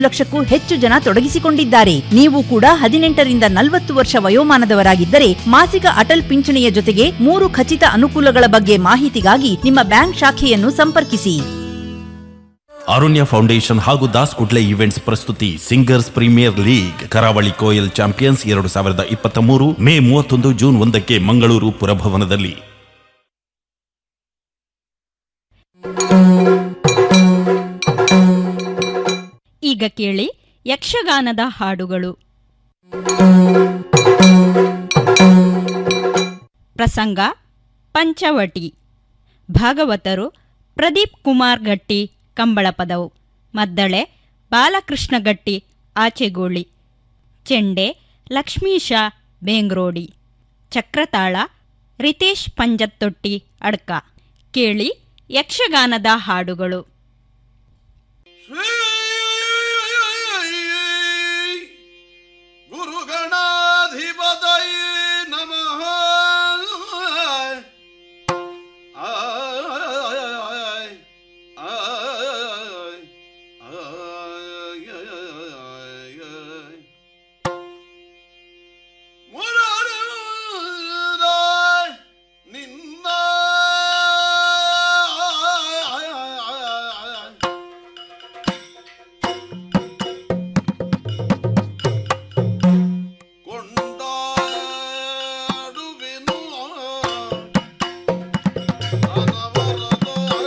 ಲಕ್ಷಕ್ಕೂ ಹೆಚ್ಚು ಜನ ತೊಡಗಿಸಿಕೊಂಡಿದ್ದಾರೆ ನೀವು ಕೂಡ ಹದಿನೆಂಟರಿಂದ ನಲವತ್ತು ವರ್ಷ ವಯೋಮಾನದವರಾಗಿದ್ದರೆ ಮಾಸಿಕ ಅಟಲ್ ಪಿಂಚಣಿಯ ಜೊತೆಗೆ ಮೂರು ಖಚಿತ ಅನುಕೂಲಗಳ ಬಗ್ಗೆ ಮಾಹಿತಿಗಾಗಿ ನಿಮ್ಮ ಬ್ಯಾಂಕ್ ಶಾಖೆಯನ್ನು ಸಂಪರ್ಕಿಸಿ ಅರುಣ್ಯ ಫೌಂಡೇಶನ್ ಹಾಗೂ ದಾಸ್ ಕುಡ್ಲೆ ಇವೆಂಟ್ಸ್ ಪ್ರಸ್ತುತಿ singers premier league Karavali Koyal champions ಎರಡು ಸಾವಿರದ ಇಪ್ಪತ್ತ ಮೂರು ಮೇ ಮೂವತ್ತೊಂದು ಜೂನ್ ಒಂದಕ್ಕೆ ಮಂಗಳೂರು ಪುರಭವನದಲ್ಲಿ ಈಗ ಕೇಳಿ ಯಕ್ಷಗಾನದ ಹಾಡುಗಳು ಪ್ರಸಂಗ ಪಂಚವಟಿ ಭಾಗವತರು ಪ್ರದೀಪ್ ಕುಮಾರ್ ಗಟ್ಟಿ ಕಂಬಳಪದವು ಮದ್ದಳೆ ಬಾಲಕೃಷ್ಣ ಗಟ್ಟಿ ಆಚೆಗೋಳಿ ಚೆಂಡೆ ಲಕ್ಷ್ಮೀಶ ಬೇಂಗ್ರೋಡಿ ಚಕ್ರತಾಳ ರಿತೇಶ್ ಪಂಜತ್ತೊಟ್ಟಿ ಅಡ್ಕ ಕೇಳಿ ಯಕ್ಷಗಾನದ ಹಾಡುಗಳು ಗುರುಗಣಾಧಿಪತೈ ನಮಃ ಆಯ್, ಆಯ್, ಆಯ್, ಆಯ್. ಮುರಾರದ ನಿನ್ನ ಕೊಂಡಾಡುವೆನು ಅನವರದ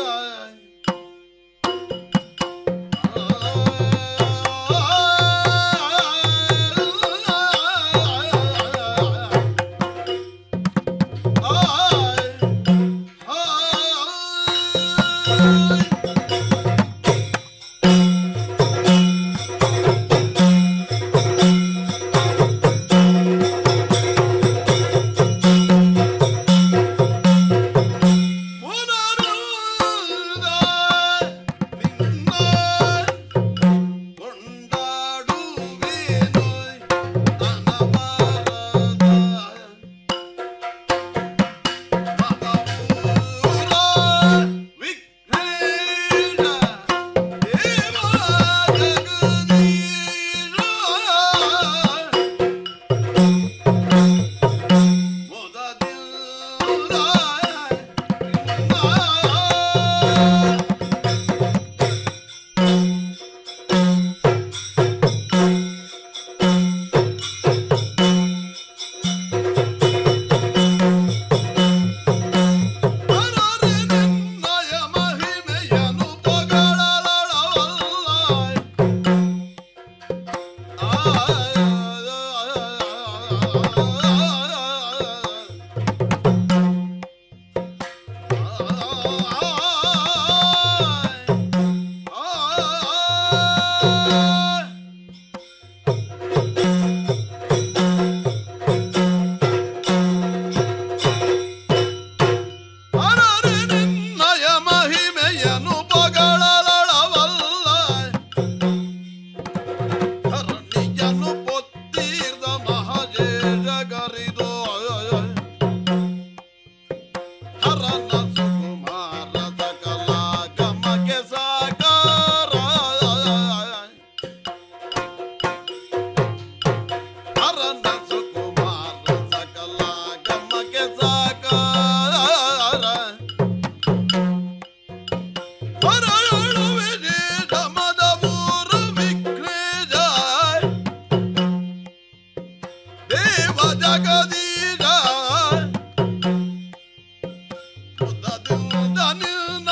ನಯ ಮಹಿಮೆಯನು ಪಗಳಲಳವಲ್ಲ ಧರಣಿಯನು ಪೊತ್ತೀರ್ದ ಮಹಜೇಜ ಗರಿದು ಹರನ ಸುಕುಮಾರ ಸಕಲ ಗಮಗೆ ಸಾಕಾರ ಹರನ ಸುಕುಮಾರ ಸಕಲ ಗಮಗೆ ಸಾಕಾರ ಹೊರಳುವೆ ಧಮದ ಮೂರು ವಿಘ್ನೇಜ ದೇವ ಜಗದೀಜ ಉದದಿಂದ ನಿನ್ನ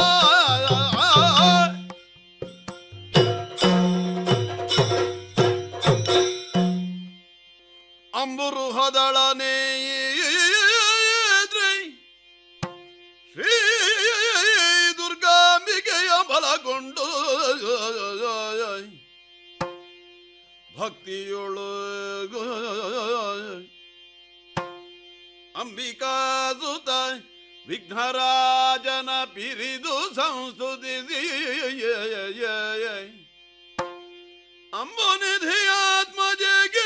ಅಂಬುರು ಹೊದಳನೇ ಶ್ರೀ ದುರ್ಗಾಂಬಿಕೆಯ ಬಲಗೊಂಡು ಭಕ್ತಿಯೊಳು ಅಂಬಿಕಾ ಸುತ ವಿಘ್ನರಾಜನ ಪಿರಿದು ಸಂಸ್ತುತಿಸಿ ಅಂಬುನಿಧಿಯಾತ್ಮಜೆಗೆ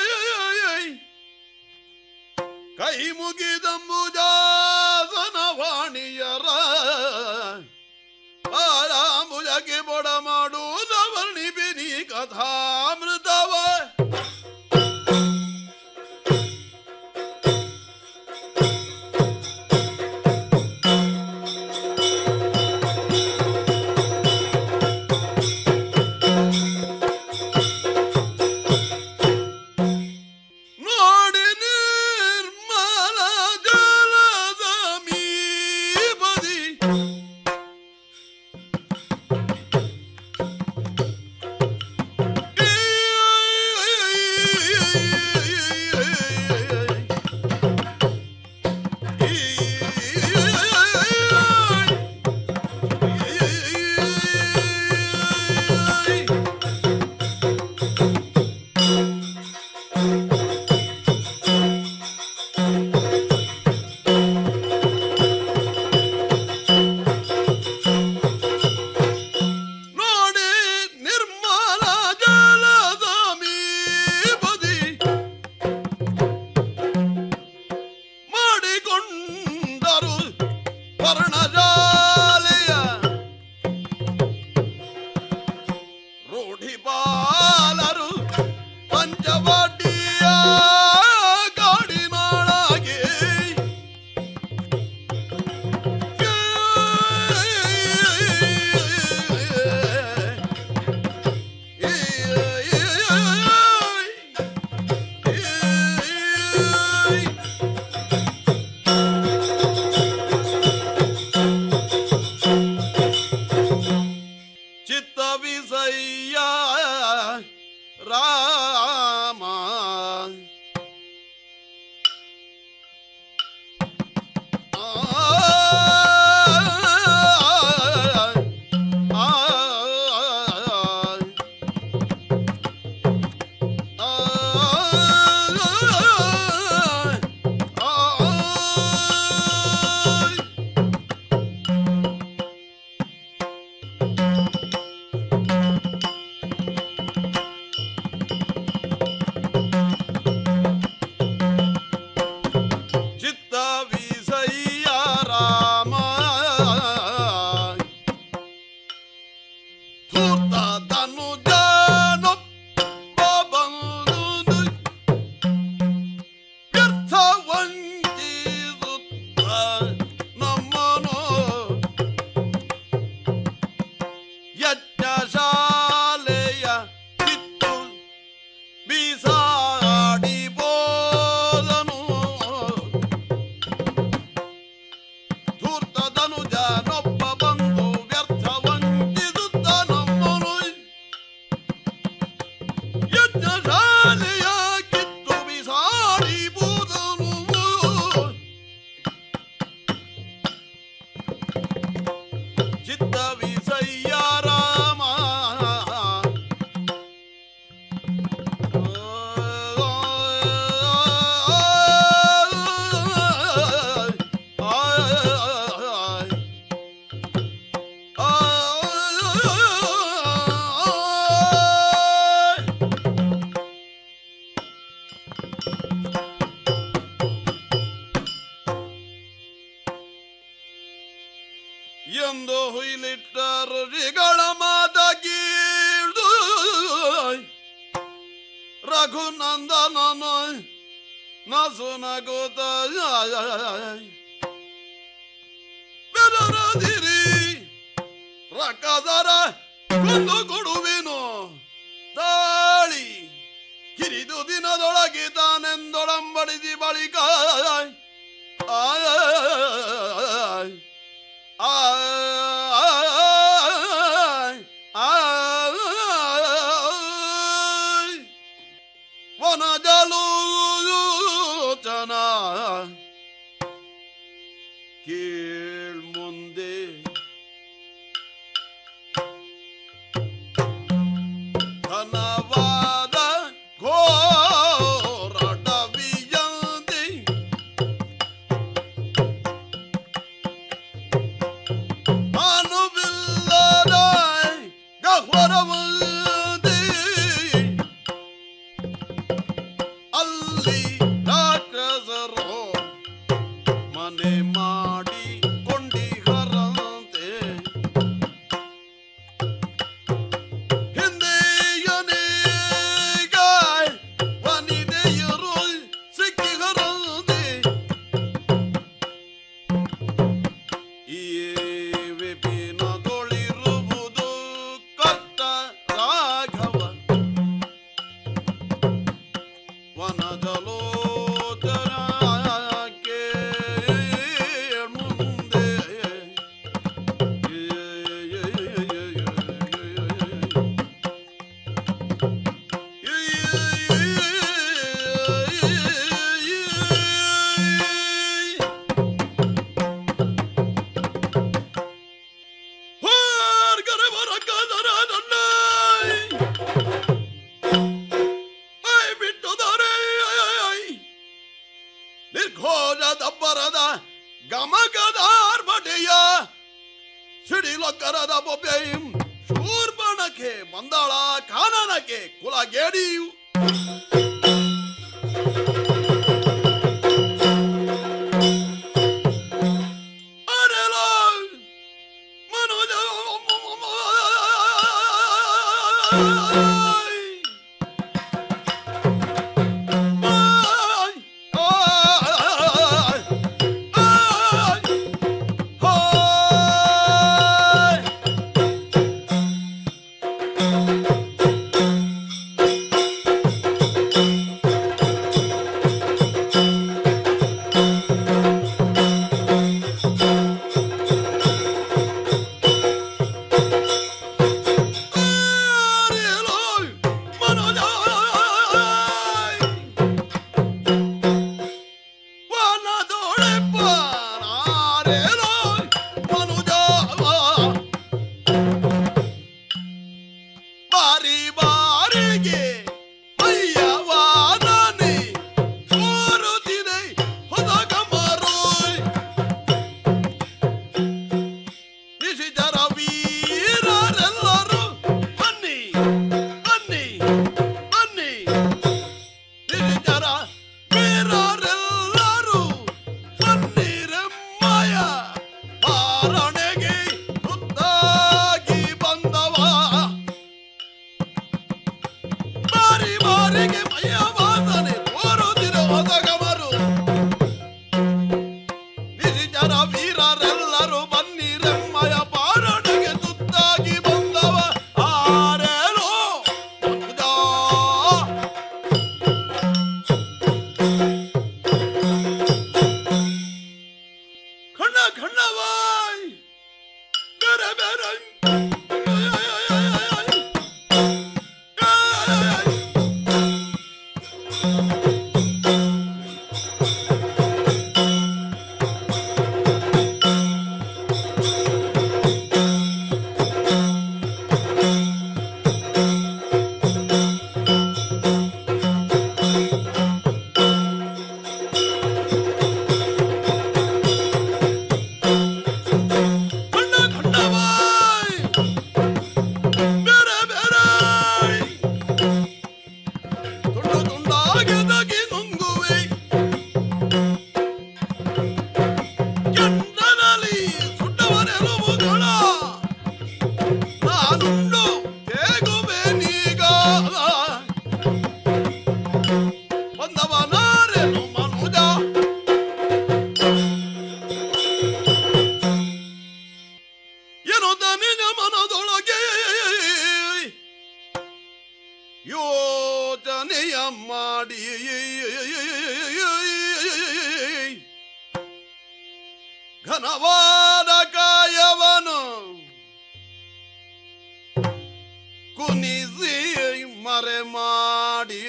ಕೈ ಮುಗಿದಂಬುಜಾಸನ ವಾಣಿಯರ ಆರಾಂಬುಜಕ್ಕೆ ಬೊಡ ಮಾಡುವುದ ವರ್ಣಿಪಿ ನೀ ಕಥಾಮೃತವ ನೋಡಿ ನಿರ್ಮಲ ಜಲದ ಮೀಬದಿ ನೋಡಿ ನಿರ್ಮಲ ಜಲದ ಮೀಬದಿ ಮಾಡಿಕೊಂಡರು ಪರ್ಣಜಾಲೆಯ ರೂಢಿಪಾಲರು ಪಂಚವಾಟಿಯ ಗಾಡಿನಾಳಾಗಿ ಚಿತ್ತ ವಿಸಯ್ಯ ರಾಮ ಚಿತ್ತ ವಿಸಯ್ಯ ರಾಮ ಧೂತ ಧನುಜನೊಬ್ಬ ಬಂದು ವ್ಯರ್ಥ ವಂಚಿಸುತ್ತ ನಮ್ಮನು ಯಜ್ಞಶಾಲೆಯ ಕಿತ್ತು ಬೀಸಾಡಿ ಬೋದನು ಧೂರ್ತದನು ಜನೊಬ್ಬ ಬಂದು ವ್ಯರ್ಥ ವಂಚಿಸುತ್ತ ನಮ್ಮನು ಯಜ್ಞಶಾಲೆಯ ಕಿತ್ತು ಬೀಸಾಡಿ ಬೋದನು ಚಿತ್ತ ವಿಸಯ್ಯ ರಾಮ ಎಂದು ಹುಯಿಲಿಟ್ಟ ಋಷಿಗಳ ಮಾತ ಕೀಳು ರಘುನಂದನನ ನಸು ನಗುತ್ತ ಬೆದರದಿರಿ ರಕ್ಕದರ ಕೊಂದು ಕೊಡುವೆನು ತಾಳಿ ಕಿರಿದು ದಿನದೊಳಗೆ ತಾನೆಂದೊಡಂಬಡಿಸಿ ಬಳಿಕ ಆಯ್ ಆಯ್ ಆಯ್ ವನಜಲೋಚನ ಕೀಳ್ ಮುಂದೆ ಘನವಾದ ಘೋರಡವಿಯಂತೆ ಅನುವಿಲ್ಲದ ಗಹ್ವರವಂತೆ ಅಲ್ಲಿ ರಾಕ್ಷಸರು ಮನೆ ಮಾಡಿ ಕೊಂಡಿಹರಂತೆ ಹಿಂದೆಯನೇ ದಬ್ಬರದ ಗಮಕದಾರ್ಭಟೆಯ ಸಿಡಿಲೊಕ್ಕರದ ಬೊಬ್ಬೆയും ಶೂರ್ಪಣಕ್ಕೆ ಬಂದಾಳ ಕಾನನಕ್ಕೆ ಕುಲಗೇಡಿಯು ಅರೆಲೋ ಮನೋಜ ಬಾರಿ ಬಾರಿಗೆ ಅಯ್ಯವಾದನೆ ಕೋರುತ್ತಿದೆ ಹೊಸ ಕಮರೋಯ್ ನಿಶಿತರ ವೀರರೆಲ್ಲರೂ ಬನ್ನಿ ಬನ್ನಿ ಬನ್ನಿ ನಿಶಿತರ ವೀರರೆಲ್ಲರೂ ಬನ್ನಿರೆಮ್ಮಯ ಪಾರಣೆಗೆ ಖುದ್ದಾಗಿ ಬಂದವ ಬಾರಿ ಬಾರಿಗೆ ಮೈಯ ವಾಸನೆ ತೋರುತ್ತಿರೋ ಹೊಸಗಮರು ನಿಜರ ವೀರರೆಲ್ಲರೂ ಬನ್ನಿರೆಮ್ಮಯ ಪಾರಣೆಗೆ ತುತ್ತಾಗಿ ಬಂದವ ಆರೇಲೋ ಮನುಜ. ಖಂಡ ಖಂಡವಾಯ್ ಬೇರೆ ಬೇರೆ ಖಂಡ ಖಂಡವಾಯ್ ಬೇರೆ ಬೇರೆ ತುಂಡು ತುಂಡಾಗೆದಗಿ ನುಂಗುವೆ ಕೆಂಡನಲ್ಲಿ ಸುಟ್ಟವನೆಲುಬುಗಳ ನಾನುಂಡು ಹೇಗುವೆ ನೀಗ ಬಂದವನಾರೆನು ಮನುಜ ಎನ್ನುತ್ತ ನಿಜ ಮನದೊಳಗೆ ಯೋಚನೆಯ ಮಾಡಿ ಘನವಾದ ಕಾಯವನು ಕುನಿಸಿ ಮರೆ ಮಾಡಿ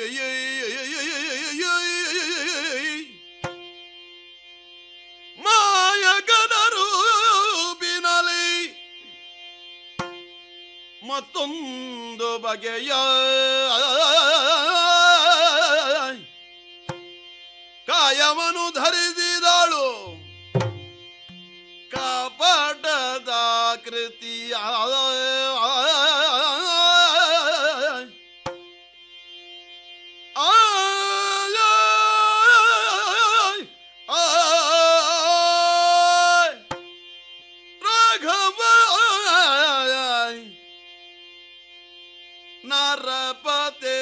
ಮಾಯಕದ ರೂಪಿನಲಿ ಮತ್ತೊಂದು ಬಗೆಯ ಕಾಯವನ್ನು ಧರಿಸಿದಳು ಕಪಟದ ಕೃತಿಯ ರಾಘವ ನರಪತೆ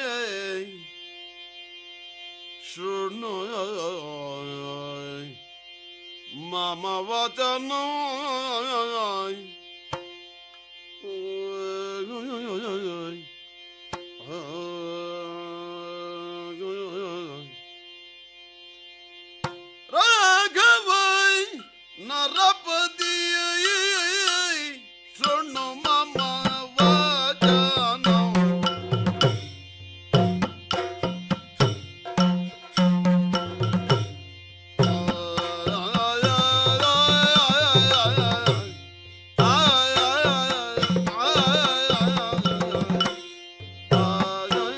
ಶೃಣು ಮಮ ವಚನ ರಾಘವ ನರಪತಿ ಶೃಣು ಮಮ ವಚನ ಆ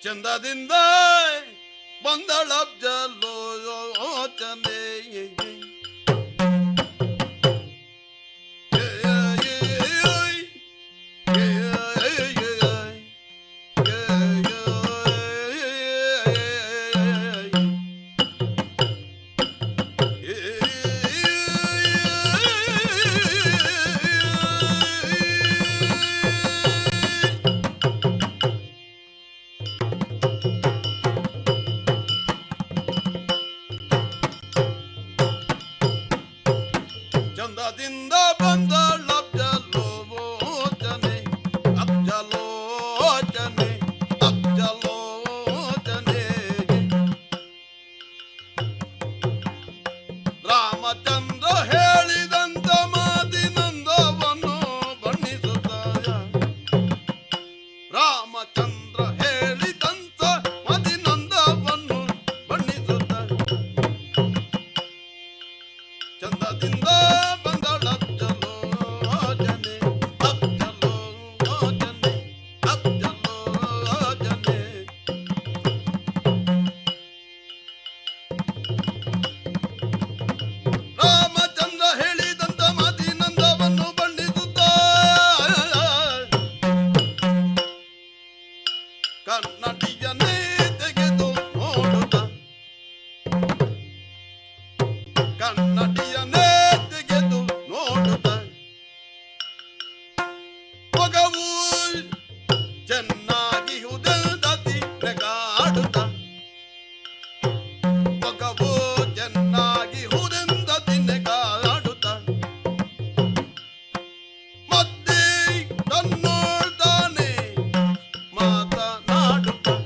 ಚಂದದಿಂದ ಬಂದಳಬ್ಜಲೋಚನೆ ಚಂದದಿಂದ ಬಂದಳಬ್ಜಲೋಚನೆ ಅಬ್ಜಲೋಚನೆ ಅಬ್ಜಲೋಚನೆ ರಾಮಚಂದ್ರ ಹೇಳಿದಂತ ಮಾತಿನಂದವನ್ನು ಬಣ್ಣಿಸುತ್ತಾಯ ರಾಮಚಂದ್ರ ಹೇಳಿದಂತ ಮದಿನಂದವನ್ನು ಬಣ್ಣಿಸುತ್ತಾಯ ಚಂದದಿಂದ ಬಂದಳಬ್ಜಲೋ ಜನೆ ಅಬ್ಜಲೋ ಜನೆ ಅಬ್ಜಲೋ ಜನೆ ರಾಮಚಂದ್ರ ಹೇಳಿದಂತ ಮಾತಿನಂದವನ್ನು ಬಣ್ಣಿಸುತ್ತ ಕನ್ನಡಿಯನ್ನೇ ತೆಗೆದು ನೋಡುತ್ತ ಕನ್ನಡಿಯನ್ನೇ ತೆಗೆದು ನೋಡುತ್ತ ಮಗವು ಚೆನ್ನಾಗಿ ಹುದತಿ ನೆಗಾಡುತ್ತ ಮಗವು ಚೆನ್ನಾಗಿ ಹುದೆಂದತಿ ನೆಗಾಡುತ್ತ ಮತ್ತೆ ತನ್ನೋಳ್ತಾನೆ ಮಾತನಾಡುತ್ತ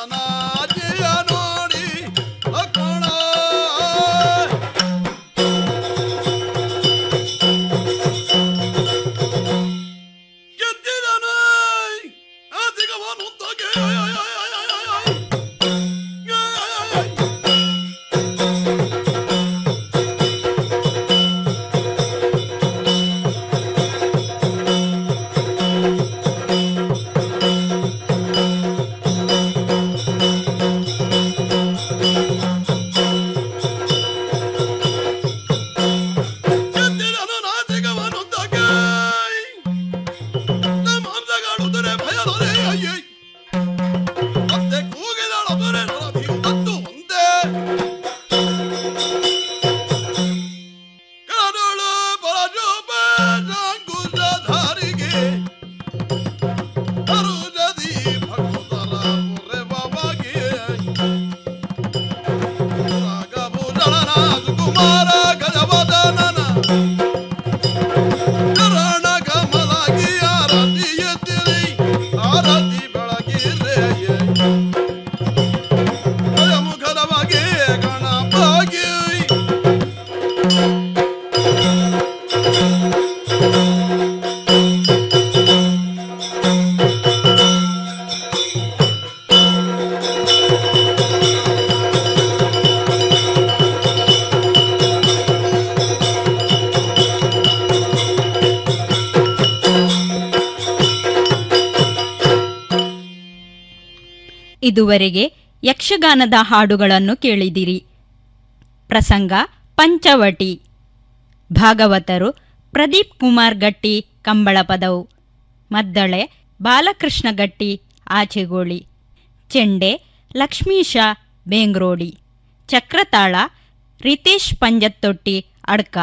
ಅನಾಜಿಯ ನೋಡಿ ಲಕ್ಷ್ಮಣ ಗೆದ್ದಿದನು ಆದಿಗವನು ತಗೆ ಗೆದ್ದಿದನು ನಾಚಿಗವನು ತಗೆ ಮಾಂಸಗಾಡುದರೆ ಭಯದೊರೆ ಅಯ್ಯೈ ಮತ್ತೆ ಕೂಗಿದಳದರೆ ನರಭಿಂದದ್ದು ಒಂದೇ ಕರುಳು ಪರಜೂಪ ಜಾಂಗುಜಧಾರಿಗೆ ಅರುಜದಿ ಭಕ್ತರ ಪುರೆವವಾಗಿ ರಾಗಭೂಷಣನ ಸುಕುಮಾರ ಗಜವದನನ ಚರಣ ಕಮಲಾಗಿ ಆರತಿ ಎತ್ತಿರಿ ಆರತಿ ಬೆಳಗಿರೆ ಮುಖದವಾಗಿ ಗಣಪಾಗಿ ಇದುವರೆಗೆ ಯಕ್ಷಗಾನದ ಹಾಡುಗಳನ್ನು ಕೇಳಿದಿರಿ ಪ್ರಸಂಗ ಪಂಚವಟಿ ಭಾಗವತರು ಪ್ರದೀಪ್ ಕುಮಾರ್ ಗಟ್ಟಿ ಕಂಬಳಪದವು ಮದ್ದಳೆ ಬಾಲಕೃಷ್ಣ ಗಟ್ಟಿ ಆಚೆಗೋಳಿ ಚೆಂಡೆ ಲಕ್ಷ್ಮೀಶ ಬೇಂಗ್ರೋಡಿ ಚಕ್ರತಾಳ ರಿತೇಶ್ ಪಂಜತ್ತೊಟ್ಟಿ ಅಡ್ಕ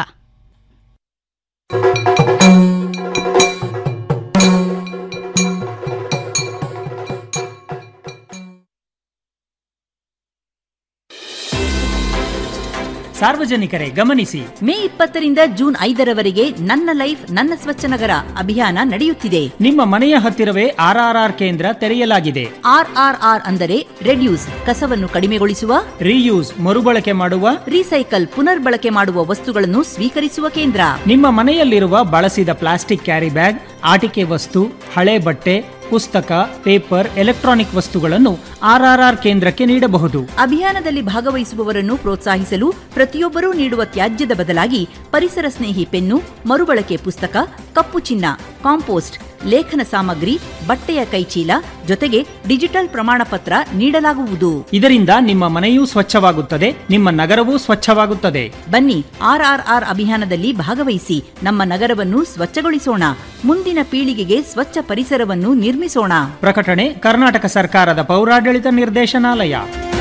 ಸಾರ್ವಜನಿಕರೇ ಗಮನಿಸಿ ಮೇ ಇಪ್ಪತ್ತರಿಂದ ಜೂನ್ ಐದರವರೆಗೆ ನನ್ನ ಲೈಫ್ ನನ್ನ ಸ್ವಚ್ಛ ನಗರ ಅಭಿಯಾನ ನಡೆಯುತ್ತಿದೆ ನಿಮ್ಮ ಮನೆಯ ಹತ್ತಿರವೇ ಆರ್ಆರ್ಆರ್ ಕೇಂದ್ರ ತೆರೆಯಲಾಗಿದೆ ಆರ್ಆರ್ಆರ್ ಅಂದರೆ ರೆಡ್ಯೂಸ್ ಕಸವನ್ನು ಕಡಿಮೆಗೊಳಿಸುವ ರೀಯೂಸ್ ಮರುಬಳಕೆ ಮಾಡುವ ರೀಸೈಕಲ್ ಪುನರ್ಬಳಕೆ ಮಾಡುವ ವಸ್ತುಗಳನ್ನು ಸ್ವೀಕರಿಸುವ ಕೇಂದ್ರ ನಿಮ್ಮ ಮನೆಯಲ್ಲಿರುವ ಬಳಸಿದ ಪ್ಲಾಸ್ಟಿಕ್ ಕ್ಯಾರಿ ಬ್ಯಾಗ್ ಆಟಿಕೆ ವಸ್ತು ಹಳೆ ಬಟ್ಟೆ ಪುಸ್ತಕ ಪೇಪರ್ ಎಲೆಕ್ಟ್ರಾನಿಕ್ ವಸ್ತುಗಳನ್ನು ಆರ್ಆರ್ಆರ್ ಕೇಂದ್ರಕ್ಕೆ ನೀಡಬಹುದು ಅಭಿಯಾನದಲ್ಲಿ ಭಾಗವಹಿಸುವವರನ್ನು ಪ್ರೋತ್ಸಾಹಿಸಲು ಪ್ರತಿಯೊಬ್ಬರೂ ನೀಡುವ ತ್ಯಾಜ್ಯದ ಬದಲಾಗಿ ಪರಿಸರ ಸ್ನೇಹಿ ಪೆನ್ನು ಮರುಬಳಕೆ ಪುಸ್ತಕ ಕಪ್ಪು ಚಿನ್ನ ಕಾಂಪೋಸ್ಟ್ ಲೇಖನ ಸಾಮಗ್ರಿ ಬಟ್ಟೆಯ ಕೈಚೀಲ ಜೊತೆಗೆ ಡಿಜಿಟಲ್ ಪ್ರಮಾಣ ಪತ್ರ ನೀಡಲಾಗುವುದು ಇದರಿಂದ ನಿಮ್ಮ ಮನೆಯೂ ಸ್ವಚ್ಛವಾಗುತ್ತದೆ ನಿಮ್ಮ ನಗರವೂ ಸ್ವಚ್ಛವಾಗುತ್ತದೆ ಬನ್ನಿ ಆರ್ಆರ್ಆರ್ ಅಭಿಯಾನದಲ್ಲಿ ಭಾಗವಹಿಸಿ ನಮ್ಮ ನಗರವನ್ನು ಸ್ವಚ್ಛಗೊಳಿಸೋಣ ಮುಂದಿನ ಪೀಳಿಗೆಗೆ ಸ್ವಚ್ಛ ಪರಿಸರವನ್ನು ನಿರ್ಮಿಸೋಣ ಪ್ರಕಟಣೆ ಕರ್ನಾಟಕ ಸರ್ಕಾರದ ಪೌರಾಡಳಿತ ನಿರ್ದೇಶನಾಲಯ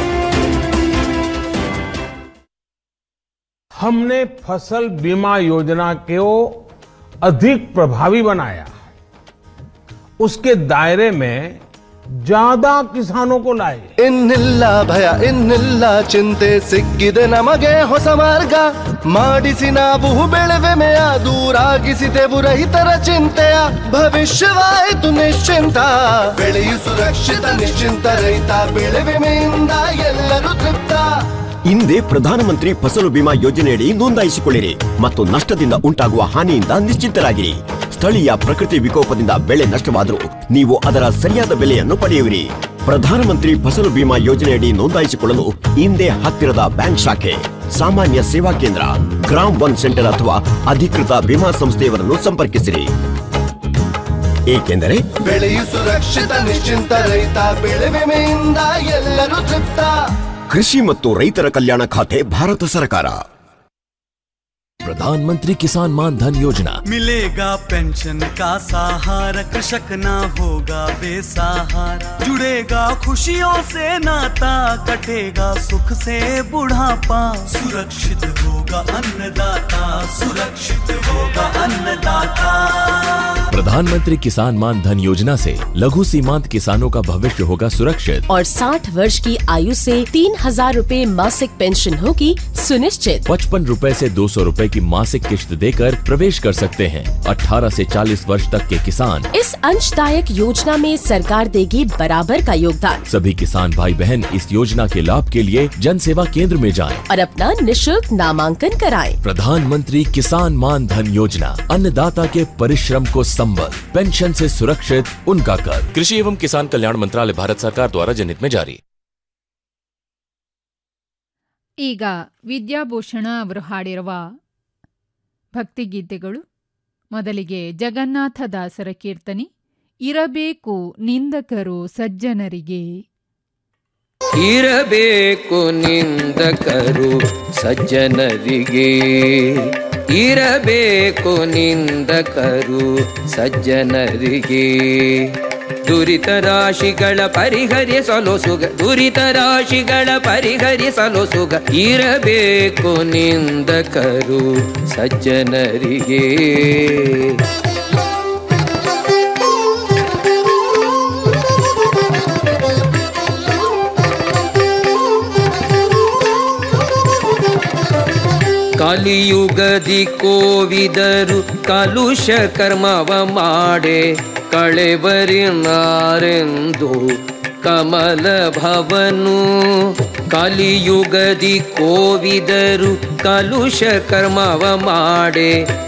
हमने फसल बीमा योजना को अधिक प्रभावी बनाया उसके दायरे में ज्यादा किसानों को लाए ಇನ್ನಿಲ್ಲ ಭಯ ಇನ್ನಿಲ್ಲ ಚಿಂತೆ ಸಿಕ್ಕಿದೆ ನಮಗೆ ಹೊಸ ಮಾರ್ಗ ಮಾಡಿಸಿ ನಾವು ಬೆಳೆವೆಮೆಯ ದೂರಾಗಿಸಿದೆವು ರೈತರ ಚಿಂತೆಯ ಭವಿಷ್ಯವಾಯಿತು ನಿಶ್ಚಿಂತ ಬೆಳೆಯು ಸುರಕ್ಷಿತ ನಿಶ್ಚಿಂತ ರೈತ ಬೆಳೆ ವಿಮೆಯಿಂದ ಎಲ್ಲರೂ ತೃಪ್ತ ಹಿಂದೆ ಪ್ರಧಾನಮಂತ್ರಿ ಫಸಲು ಬಿಮಾ ಯೋಜನೆಯಡಿ ನೋಂದಾಯಿಸಿಕೊಳ್ಳಿರಿ ಮತ್ತು ನಷ್ಟದಿಂದ ಉಂಟಾಗುವ ಹಾನಿಯಿಂದ ನಿಶ್ಚಿಂತರಾಗಿರಿ ಸ್ಥಳೀಯ ಪ್ರಕೃತಿ ವಿಕೋಪದಿಂದ ಬೆಳೆ ನಷ್ಟವಾದರೂ ನೀವು ಅದರ ಸರಿಯಾದ ಬೆಲೆಯನ್ನು ಪಡೆಯುವಿರಿ ಪ್ರಧಾನಮಂತ್ರಿ ಫಸಲು ಬಿಮಾ ಯೋಜನೆಯಡಿ ನೋಂದಾಯಿಸಿಕೊಳ್ಳಲು ಹಿಂದೆ ಹತ್ತಿರದ ಬ್ಯಾಂಕ್ ಶಾಖೆ ಸಾಮಾನ್ಯ ಸೇವಾ ಕೇಂದ್ರ ಗ್ರಾಮ್ ಒನ್ ಸೆಂಟರ್ ಅಥವಾ ಅಧಿಕೃತ ವಿಮಾ ಸಂಸ್ಥೆಯವರನ್ನು ಸಂಪರ್ಕಿಸಿರಿ ಏಕೆಂದರೆ ಬೆಳೆಯು ಸುರಕ್ಷಿತ ನಿಶ್ಚಿಂತ ರೈತ ಬೆಳೆ ವಿಮೆಯಿಂದ ಎಲ್ಲರೂ ತೃಪ್ತ ಕೃಷಿ ಮತ್ತು ರೈತರ ಕಲ್ಯಾಣ ಖಾತೆ ಭಾರತ ಸರ್ಕಾರ प्रधानमंत्री किसान मान धन योजना मिलेगा पेंशन का सहारा कृषक ना होगा बेसहारा जुड़ेगा खुशियों से नाता कटेगा सुख से बुढ़ापा सुरक्षित होगा अन्नदाता सुरक्षित होगा अन्नदाता प्रधानमंत्री किसान मान धन योजना से लघु सीमांत किसानों का भविष्य होगा सुरक्षित और 60 वर्ष की आयु से तीन हजार रूपए मासिक पेंशन होगी सुनिश्चित पचपन रूपए से दो सौ रूपए की मासिक किश्त देकर प्रवेश कर सकते हैं 18 से 40 वर्ष तक के किसान इस अंशदायक योजना में सरकार देगी बराबर का योगदान सभी किसान भाई बहन इस योजना के लाभ के लिए जन सेवा केंद्र में जाएं। और अपना निशुल्क नामांकन कराएं। प्रधानमंत्री किसान मान धन योजना अन्नदाता के परिश्रम को संबल पेंशन से सुरक्षित उनका कर कृषि एवं किसान कल्याण मंत्रालय भारत सरकार द्वारा जनहित में जारी ಈಗ ವಿದ್ಯಾಭೂಷಣ ಅವರು ಹಾಡಿರುವ ಭಕ್ತಿಗೀತೆಗಳು ಮೊದಲಿಗೆ ಜಗನ್ನಾಥ ದಾಸರ ಕೀರ್ತನೆ ಇರಬೇಕು ನಿಂದಕರು ಸಜ್ಜನರಿಗೆ ಇರಬೇಕು ನಿಂದಕರು ಸಜ್ಜನರಿಗೆ ಇರಬೇಕು ನಿಂದಕರು ಸಜ್ಜನರಿಗೆ ದುರಿತ ರಾಶಿಗಳ ಪರಿಹರಿಸಲು ಸುಗ ದುರಿತ ರಾಶಿಗಳ ಪರಿಹರಿಸಲು ಸುಗ ಇರಬೇಕು ನಿಂದಕರು ಸಜ್ಜನರಿಗೆ ಕಲಿಯುಗದಿ ಕೋವಿದರು ಕಲುಷ ಕರ್ಮವ ಮಾಡೆ ಕಳೆಬರಿನಾರೆಂದು ಕಮಲ ಭವನು ಕಲಿಯುಗದಿ ಕೋವಿದರು ಕಲುಷ ಕರ್ಮವ ಮಾಡೆ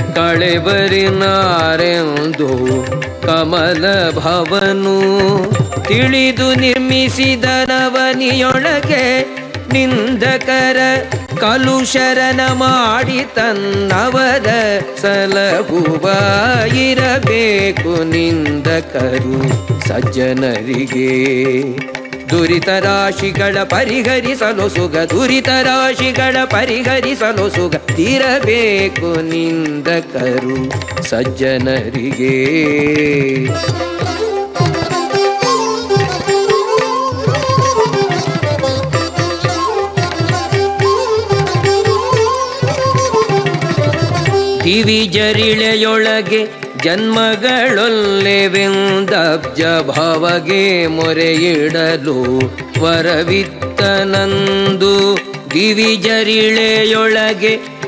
ಕಳೆಬರಿನಾರೆಂದು ಕಮಲ ಭವನು ತಿಳಿದು ನಿರ್ಮಿಸಿದ ನವನಿಯೊಳಗೆ ನಿಂದಕರ ಕಲುಶರನ ಮಾಡಿ ತನ್ನವರ ಸಲಹುವ ಇರಬೇಕು ನಿಂದಕರು ಸಜ್ಜನರಿಗೆ ದುರಿತ ರಾಶಿಗಳ ಪರಿಹರಿಸಲು ಸುಗ ದುರಿತ ರಾಶಿಗಳ ಪರಿಹರಿಸಲು ಸುಗ ಇರಬೇಕು ನಿಂದಕರು ಸಜ್ಜನರಿಗೆ ದಿವಿಜರಿಳೆಯೊಳಗೆ ಜನ್ಮಗಳೊಲ್ಲೆವೆಂದಬ್ಜ ಭಾವಗೆ ಮೊರೆಯಿಡಲು ವರವಿತ್ತನಂದು ದಿವಿಜರಿಳೆಯೊಳಗೆ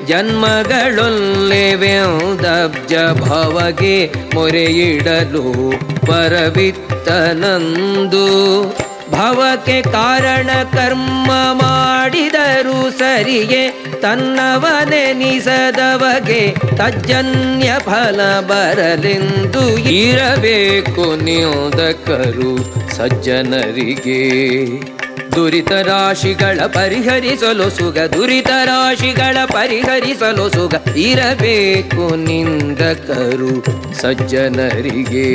ಜನ್ಮಗಳೊಲ್ಲೆವೆಂದಬ್ಜ ಭಾವಗೆ ಮೊರೆಯಿಡಲು ವರವಿತ್ತನಂದು ಭವಕ್ಕೆ ಕಾರಣ ಕರ್ಮ ಮಾಡಿದರು ಸರಿಯೇ ತನ್ನವನೆನಿಸದವಗೆ ತಜ್ಜನ್ಯ ಫಲ ಬರಲೆಂದು ಇರಬೇಕು ನಿಯೋದಕರು ಸಜ್ಜನರಿಗೆ ದುರಿತ ರಾಶಿಗಳ ಪರಿಹರಿಸಲು ಸುಗ ದುರಿತ ರಾಶಿಗಳ ಪರಿಹರಿಸಲು ಸುಗ ಇರಬೇಕು ನಿಂದಕರು ಸಜ್ಜನರಿಗೆ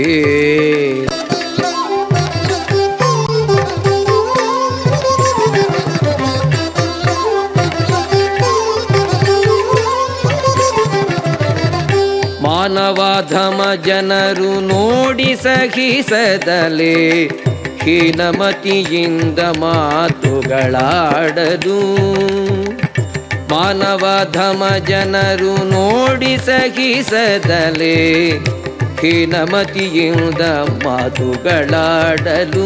ಮಾನವಾಧಮ ಜನರು ನೋಡಿ ಸಹಿಸದಲೆ ಹೀನಮತಿಯಿಂದ ಮಾತುಗಳಾಡದು ಮಾನವಾಧಮ ಜನರು ನೋಡಿ ಸಹಿಸದಲೆ ಹೀನಮತಿಯಿಂದ ಮಾತುಗಳಾಡಲು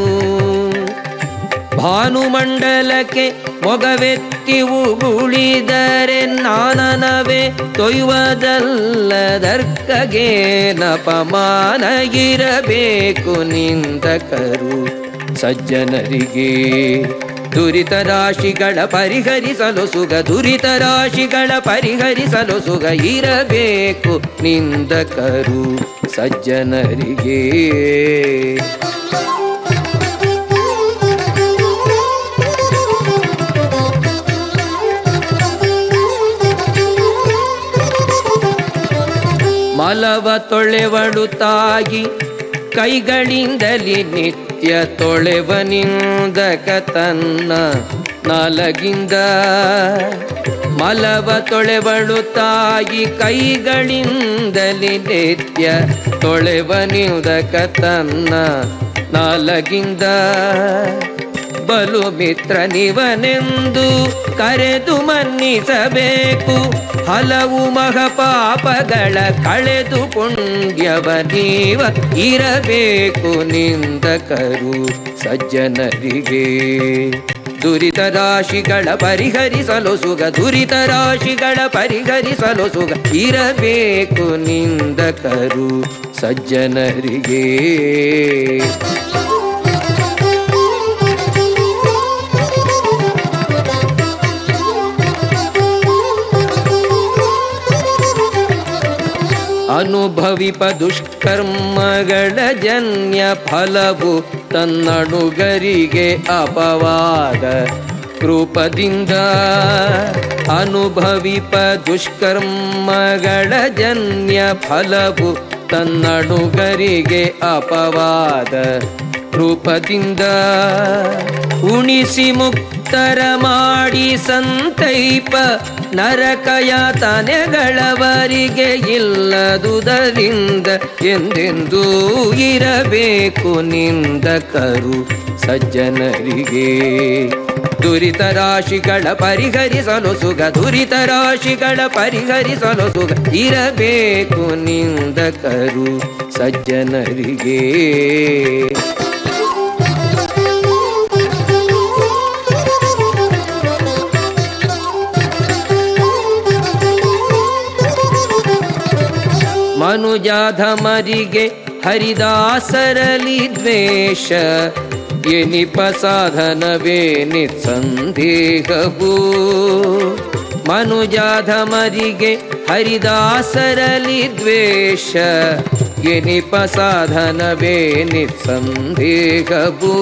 ಭಾನುಮಂಡಲಕ್ಕೆ ಮೊಗವೆತ್ತಿ ಉಗುಳಿದರೆ ನಾನನವೇ ತೊಯ್ವದಲ್ಲದರ್ಕಗೆ ನಪಮಾನ ಇರಬೇಕು ನಿಂದಕರು ಸಜ್ಜನರಿಗೆ ದುರಿತ ರಾಶಿಗಳ ಪರಿಹರಿಸಲು ಸುಗ ದುರಿತ ರಾಶಿಗಳ ಪರಿಹರಿಸಲು ಸುಗ ಇರಬೇಕು ನಿಂದಕರು ಸಜ್ಜನರಿಗೆ ಮಲವ ತೊಳೆವಳು ತಾಗಿ ಕೈಗಳಿಂದಲಿ ನಿತ್ಯ ತೊಳೆವನಿಂದಕ ತನ್ನ ನಾಲಗಿಂದ ಮಲವ ತೊಳೆವಳು ತಾಯಿ ಕೈಗಳಿಂದಲಿ ನಿತ್ಯ ತೊಳೆವನಿಂದಕ ತನ್ನ ನಾಲಗಿಂದ ಬಲು ಮಿತ್ರನಿವನೆಂದು ಕರೆದು ಮನ್ನಿಸಬೇಕು ಹಲವು ಮಹಪಾಪಗಳ ಕಳೆದು ಪುಣ್ಯವ ನೀವ ಇರಬೇಕು ನಿಂದಕರು ಸಜ್ಜನರಿಗೆ ದುರಿತ ರಾಶಿಗಳ ಪರಿಹರಿಸಲು ಸುಗ ದುರಿತ ರಾಶಿಗಳ ಪರಿಹರಿಸಲು ಸುಗ ಇರಬೇಕು ನಿಂದಕರು ಸಜ್ಜನರಿಗೆ ಅನುಭವಿಪ ದುಷ್ಕರ್ಮಗಳ ಜನ್ಯ ಫಲವು ತನ್ನಡುಗರಿಗೆ ಅಪವಾದ ಕೃಪದಿಂದ ಅನುಭವಿಪ ದುಷ್ಕರ್ಮಗಳ ಜನ್ಯ ಫಲವು ತನ್ನಡುಗರಿಗೆ ಅಪವಾದ ಕೃಪದಿಂದ ಉಣಿಸಿ ಮುಕ್ತರ ಮಾಡಿ ಸಂತೈಪ ನರಕಯಾತನೆಗಳವರಿಗೆ ಇಲ್ಲದುದರಿಂದ ಎಂದೆಂದೂ ಇರಬೇಕು ನಿಂದಕರು ಸಜ್ಜನರಿಗೆ ದುರಿತ ರಾಶಿಗಳ ಪರಿಹರಿಸಲು ಸುಗ ದುರಿತ ರಾಶಿಗಳ ಪರಿಹರಿಸಲು ಸುಗ ಇರಬೇಕು ನಿಂದಕರು ಸಜ್ಜನರಿಗೆ ಮನುಜಾಧಮರಿಗೆ ಹರಿದಾಸರಲಿ ದ್ವೇಷ ಎನಿಪ ಸಾಧನವೇ ನಿಸ್ಸಂದೇಹವು ಮನುಜಾಧಮರಿಗೆ ಹರಿದಾಸರಲಿ ದ್ವೇಷ ಎನಿಪ ಸಾಧನವೇ ನಿಸ್ಸಂದೇಹವು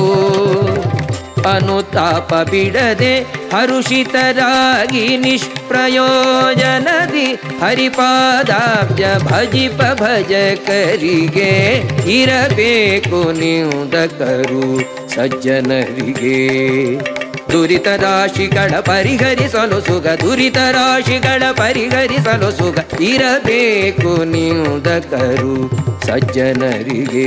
ಅನುತಾಪ ಬಿಡದೆ ಹರುಷಿತರಾಗಿ ನಿಷ್ಪ್ರಯೋಜನದಿ ಹರಿಪಾದಾಬ್ಜ ಭಜಿಪ ಭಜಕರಿಗೆ ಇರಬೇಕು ನಿಂದಕರು ಸಜ್ಜನರಿಗೆ ದುರಿತ ರಾಶಿಗಳ ಪರಿಹರಿಸಲು ಸುಗ ದುರಿತ ರಾಶಿಗಳ ಪರಿಹರಿಸಲು ಸುಗ ಇರಬೇಕು ನಿಂದಕರು ಸಜ್ಜನರಿಗೆ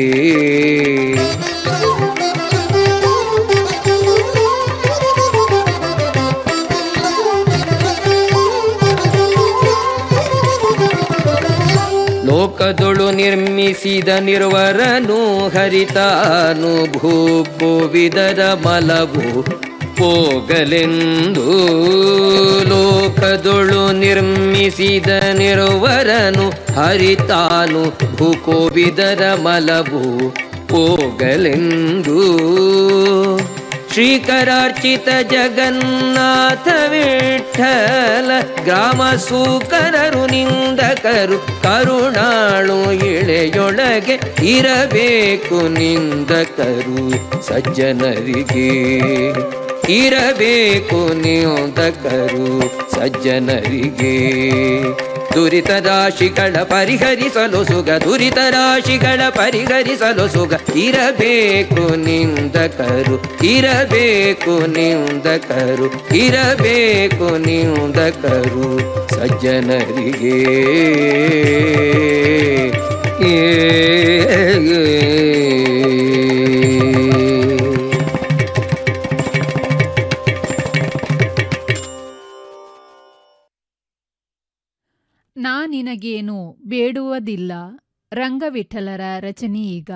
ಲೋಕದೊಳು ನಿರ್ಮಿಸಿದ ನಿರ್ವರನು ಹರಿತಾನು ಭೂಪೋವಿದರ ಮಲವು ಹೋಗಲೆಂದು ಲೋಕದೊಳು ನಿರ್ಮಿಸಿದ ನಿರ್ವರನು ಹರಿತಾನು ಭೂಕೋವಿದರ ಮಲವು ಹೋಗಲೆಂದು ಶ್ರೀಕರಾರ್ಚಿತ ಜಗನ್ನಾಥ ವಿಠಲ ಗ್ರಾಮ ಸೂಕರರು ನಿಂದಕರು ಕರುಣಾಳು ಇಳೆಯೊಳಗೆ ಇರಬೇಕು ನಿಂದಕರು ಸಜ್ಜನರಿಗೆ ಇರಬೇಕು ನಿಂದಕರು ಸಜ್ಜನರಿಗೆ ದುರಿತ ರಾಶಿಗಳ ಪರಿಹರಿಸಲು ಸುಗ ದುರಿತ ರಾಶಿಗಳ ಪರಿಹರಿಸಲು ಸುಗ ಇರಬೇಕು ನಿಂದಕರು ಇರಬೇಕು ನಿಂದಕರು ಇರಬೇಕು ನಿಂದಕರು ಸಜ್ಜನರಿಗೆ ಏ ನಾ ನಿನಗೇನು ಬೇಡುವುದಿಲ್ಲ ರಂಗವಿಠಲರ ರಚನೆ ಈಗ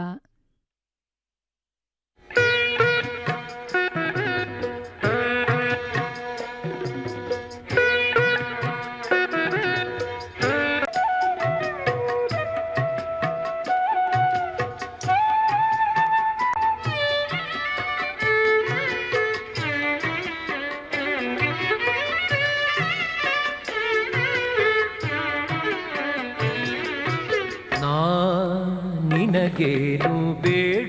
ನಾ ನಿನಗೇನು ಬೇಡುವುದಿಲ್ಲ